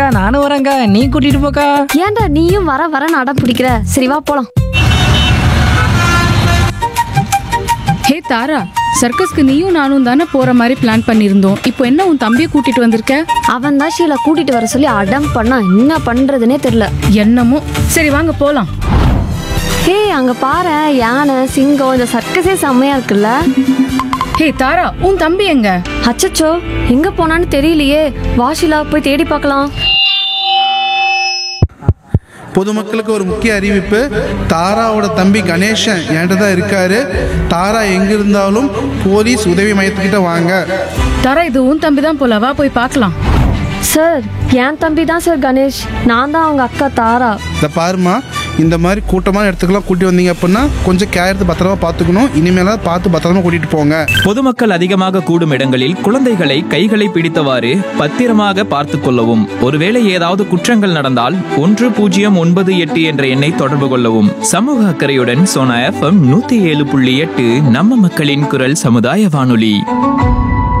அக்கா நானும் வரேன்க்கா நீ கூட்டிட்டு போக்கா ஏன்டா நீயும் வர வர அடம் பிடிக்கிற சரி வா போலாம் ஹே தாரா சர்க்கஸ்க்கு நீயும் நானும் தானே போற மாதிரி பிளான் பண்ணியிருந்தோம் இப்போ என்ன உன் தம்பியை கூட்டிட்டு வந்திருக்க அவன் தான் ஷீலா கூட்டிட்டு வர சொல்லி அடம் பண்ணா என்ன பண்றதுனே தெரியல என்னமோ சரி வாங்க போலாம் ஹே அங்க பாரு யானை சிங்கம் இந்த சர்க்கஸே செம்மையா இருக்குல்ல ஹே தாரா உன் தம்பி எங்க அச்சச்சோ எங்க போனான்னு தெரியலையே வாஷிலா போய் தேடி பார்க்கலாம் பொதுமக்களுக்கு ஒரு முக்கிய அறிவிப்பு தாராவோட தம்பி கணேசன் என்கிட்ட தான் இருக்காரு தாரா எங்க இருந்தாலும் போலீஸ் உதவி மையத்துக்கிட்ட வாங்க தாரா இது உன் தம்பி தான் போல வா போய் பார்க்கலாம் சார் என் தம்பி தான் சார் கணேஷ் நான் தான் அவங்க அக்கா தாரா இதை பாருமா இந்த மாதிரி கூட்டமான இடத்துக்குலாம் கூட்டி வந்தீங்க அப்படின்னா கொஞ்சம் கேர் எடுத்து பத்திரமா பார்த்துக்கணும் இனிமேலாவது பார்த்து பத்திரமா கூட்டிட்டு போங்க பொதுமக்கள் அதிகமாக கூடும் இடங்களில் குழந்தைகளை கைகளை பிடித்தவாறு பத்திரமாக பார்த்து கொள்ளவும் ஒருவேளை ஏதாவது குற்றங்கள் நடந்தால் ஒன்று பூஜ்ஜியம் ஒன்பது எட்டு என்ற எண்ணை தொடர்பு கொள்ளவும் சமூக அக்கறையுடன் சோனா எஃப்எம் நூத்தி ஏழு புள்ளி எட்டு நம்ம மக்களின் குரல் சமுதாய வானொலி